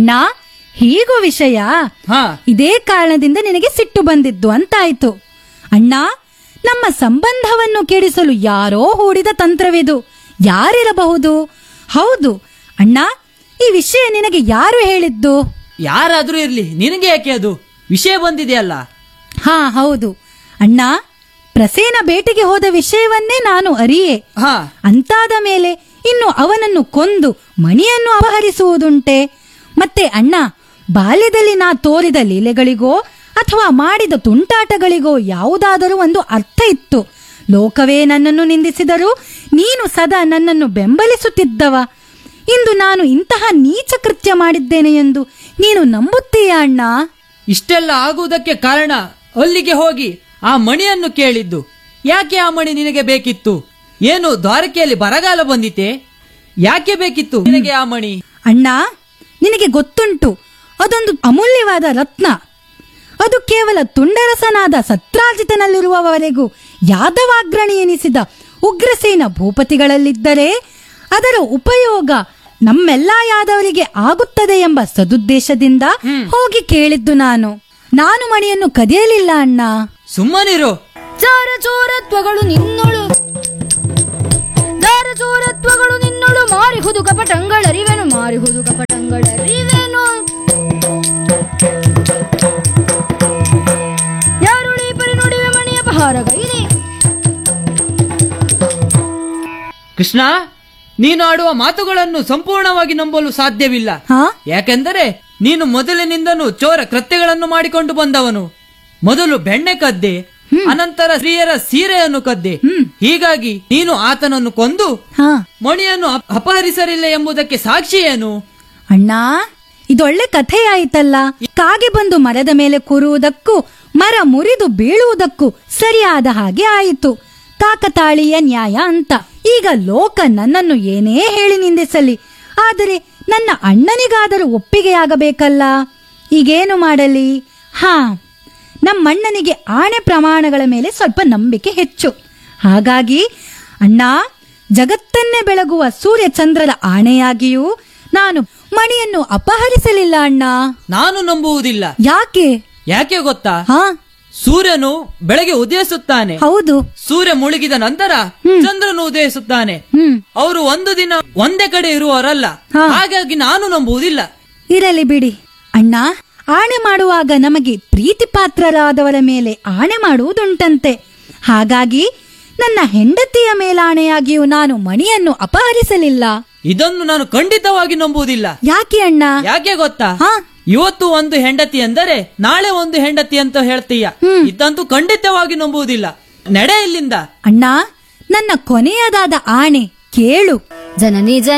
ಅಣ್ಣ ಹೀಗೂ ವಿಷಯ ಹಾ ಇದೇ ಕಾರಣದಿಂದ ನಿನಗೆ ಸಿಟ್ಟು ಬಂದಿದ್ದು ಅಂತಾಯ್ತು ಅಣ್ಣ ನಮ್ಮ ಸಂಬಂಧವನ್ನು ಕೆಡಿಸಲು ಯಾರೋ ಹೂಡಿದ ತಂತ್ರವಿದು ಯಾರಿರಬಹುದು ಹೌದು ಅಣ್ಣ ಈ ವಿಷಯ ನಿನಗೆ ಯಾರು ಹೇಳಿದ್ದು ಯಾರಾದ್ರೂ ಇರ್ಲಿ ನಿನಗೆ ಯಾಕೆ ಅದು ವಿಷಯ ಬಂದಿದೆಯಲ್ಲ ಹಾ ಹೌದು ಅಣ್ಣ ಪ್ರಸೇನ ಬೇಟೆಗೆ ಹೋದ ವಿಷಯವನ್ನೇ ನಾನು ಅರಿಯೆ ಹಾ ಅಂತಾದ ಮೇಲೆ ಇನ್ನು ಅವನನ್ನು ಕೊಂದು ಮಣಿಯನ್ನು ಅಪಹರಿಸುವುದುಂಟೆ ಮತ್ತೆ ಅಣ್ಣ ಬಾಲ್ಯದಲ್ಲಿ ನಾ ತೋರಿದ ಲೀಲೆಗಳಿಗೋ ಅಥವಾ ಮಾಡಿದ ತುಂಟಾಟಗಳಿಗೋ ಯಾವುದಾದರೂ ಒಂದು ಅರ್ಥ ಇತ್ತು ಲೋಕವೇ ನನ್ನನ್ನು ನಿಂದಿಸಿದರೂ ನೀನು ಸದಾ ನನ್ನನ್ನು ಬೆಂಬಲಿಸುತ್ತಿದ್ದವ ಇಂದು ನಾನು ಇಂತಹ ನೀಚ ಕೃತ್ಯ ಮಾಡಿದ್ದೇನೆ ಎಂದು ನೀನು ನಂಬುತ್ತೀಯಾ ಅಣ್ಣ ಇಷ್ಟೆಲ್ಲ ಆಗುವುದಕ್ಕೆ ಕಾರಣ ಅಲ್ಲಿಗೆ ಹೋಗಿ ಆ ಮಣಿಯನ್ನು ಕೇಳಿದ್ದು ಯಾಕೆ ಆ ಮಣಿ ನಿನಗೆ ಬೇಕಿತ್ತು ಏನು ದ್ವಾರಕೆಯಲ್ಲಿ ಬರಗಾಲ ಬಂದಿತೆ ಯಾಕೆ ಬೇಕಿತ್ತು ನಿನಗೆ ಆ ಮಣಿ ಅಣ್ಣ ನಿನಗೆ ಗೊತ್ತುಂಟು ಅದೊಂದು ಅಮೂಲ್ಯವಾದ ರತ್ನ ಅದು ಕೇವಲ ತುಂಡರಸನಾದ ಸತ್ರಾಜಿತನಲ್ಲಿರುವವರೆಗೂ ಯಾದವಾಗ್ರಣಿ ಎನಿಸಿದ ಉಗ್ರಸೇನ ಭೂಪತಿಗಳಲ್ಲಿದ್ದರೆ ಅದರ ಉಪಯೋಗ ನಮ್ಮೆಲ್ಲ ಯಾದವರಿಗೆ ಆಗುತ್ತದೆ ಎಂಬ ಸದುದ್ದೇಶದಿಂದ ಹೋಗಿ ಕೇಳಿದ್ದು ನಾನು ನಾನು ಮಣಿಯನ್ನು ಕದಿಯಲಿಲ್ಲ ಅಣ್ಣ ಸುಮ್ಮನಿರು ಚಾರ ಚೋರತ್ವಗಳು ನಿನ್ನೊಳು ಚಾರ ಚೋರತ್ವಗಳು ನಿನ್ನೊಳು ಮಾರಿಹುದು ಕಪಟಂಗಳರಿವೆನು ಮಾರಿಹುದು ಕಪಟಂಗಳರಿವೆನು ಯಾರುಳಿ ಪರಿನುಡಿವೆ ಮಣಿಯ ಪಹಾರಗೈದೆ ಕೃಷ್ಣ ನೀನು ಆಡುವ ಮಾತುಗಳನ್ನು ಸಂಪೂರ್ಣವಾಗಿ ನಂಬಲು ಸಾಧ್ಯವಿಲ್ಲ ಹಾ ಯಾಕೆಂದರೆ ನೀನು ಮೊದಲಿನಿಂದನೂ ಚೋರ ಕೃತ್ಯಗಳನ್ನು ಮಾಡಿಕೊಂಡು ಬಂದವನು ಮೊದಲು ಬೆಣ್ಣೆ ಕದ್ದೆ ಅನಂತರ ಸ್ತ್ರೀಯರ ಸೀರೆಯನ್ನು ಕದ್ದೆ ಹೀಗಾಗಿ ನೀನು ಆತನನ್ನು ಕೊಂದು ಹಾ ಮಣಿಯನ್ನು ಅಪ- ಅಪಹರಿಸಲಿಲ್ಲ ಎಂಬುದಕ್ಕೆ ಸಾಕ್ಷಿ ಏನು ಅಣ್ಣ ಇದೊಳ್ಳೆ ಕಥೆಯಾಯಿತಲ್ಲ ಕಾಗೆ ಬಂದು ಮರದ ಮೇಲೆ ಕೂರುವುದಕ್ಕೂ ಮರ ಮುರಿದು ಬೀಳುವುದಕ್ಕೂ ಸರಿಯಾದ ಹಾಗೆ ಆಯಿತು ಕಾಕತಾಳೀಯ ನ್ಯಾಯ ಅಂತ ಈಗ ಲೋಕ ನನ್ನನ್ನು ಏನೇ ಹೇಳಿ ನಿಂದಿಸಲಿ ಆದರೆ ನನ್ನ ಅಣ್ಣನಿಗಾದರೂ ಒಪ್ಪಿಗೆಯಾಗಬೇಕಲ್ಲ ಈಗೇನು ಮಾಡಲಿ ಹಾ ನಮ್ಮಣ್ಣನಿಗೆ ಆಣೆ ಪ್ರಮಾಣಗಳ ಮೇಲೆ ಸ್ವಲ್ಪ ನಂಬಿಕೆ ಹೆಚ್ಚು ಹಾಗಾಗಿ ಅಣ್ಣ ಜಗತ್ತನ್ನೇ ಬೆಳಗುವ ಸೂರ್ಯ ಚಂದ್ರರ ಆಣೆಯಾಗಿಯೂ ನಾನು ಮಣಿಯನ್ನು ಅಪಹರಿಸಲಿಲ್ಲ ಅಣ್ಣ ನಾನು ನಂಬುವುದಿಲ್ಲ ಯಾಕೆ ಯಾಕೆ ಗೊತ್ತಾ ಹಾ ಸೂರ್ಯನು ಬೆಳಗ್ಗೆ ಉದಯಿಸುತ್ತಾನೆ ಹೌದು ಸೂರ್ಯ ಮುಳುಗಿದ ನಂತರ ಚಂದ್ರನು ಉದಯಿಸುತ್ತಾನೆ ಹ್ಮ್ ಅವರು ಒಂದು ದಿನ ಒಂದೇ ಕಡೆ ಇರುವವರಲ್ಲ ಹಾ. ಹಾಗಾಗಿ ನಾನು ನಂಬುವುದಿಲ್ಲ ಇರಲಿ ಬಿಡಿ ಅಣ್ಣ ಆಣೆ ಮಾಡುವಾಗ ನಮಗೆ ಪ್ರೀತಿ ಪಾತ್ರರಾದವರ ಮೇಲೆ ಆಣೆ ಮಾಡುವುದುಂಟಂತೆ ಹಾಗಾಗಿ ನನ್ನ ಹೆಂಡತಿಯ ಮೇಲಾಣೆಯಾಗಿಯೂ ನಾನು ಮಣಿಯನ್ನು ಅಪಹರಿಸಲಿಲ್ಲ ಇದನ್ನು ನಾನು ಖಂಡಿತವಾಗಿ ನಂಬುವುದಿಲ್ಲ ಯಾಕೆ ಅಣ್ಣ ಯಾಕೆ ಗೊತ್ತಾ ಹಾ ಇವತ್ತು ಒಂದು ಹೆಂಡತಿ ಎಂದರೆ ನಾಳೆ ಒಂದು ಹೆಂಡತಿ ಅಂತ ಹೇಳ್ತೀಯ ಇದಂತೂ ಖಂಡಿತವಾಗಿ ನಂಬುವುದಿಲ್ಲ ನಡೆ ಇಲ್ಲಿಂದ ಅಣ್ಣ ನನ್ನ ಕೊನೆಯದಾದ ಆಣೆ ಕೇಳು ಜನನಿ ಜನ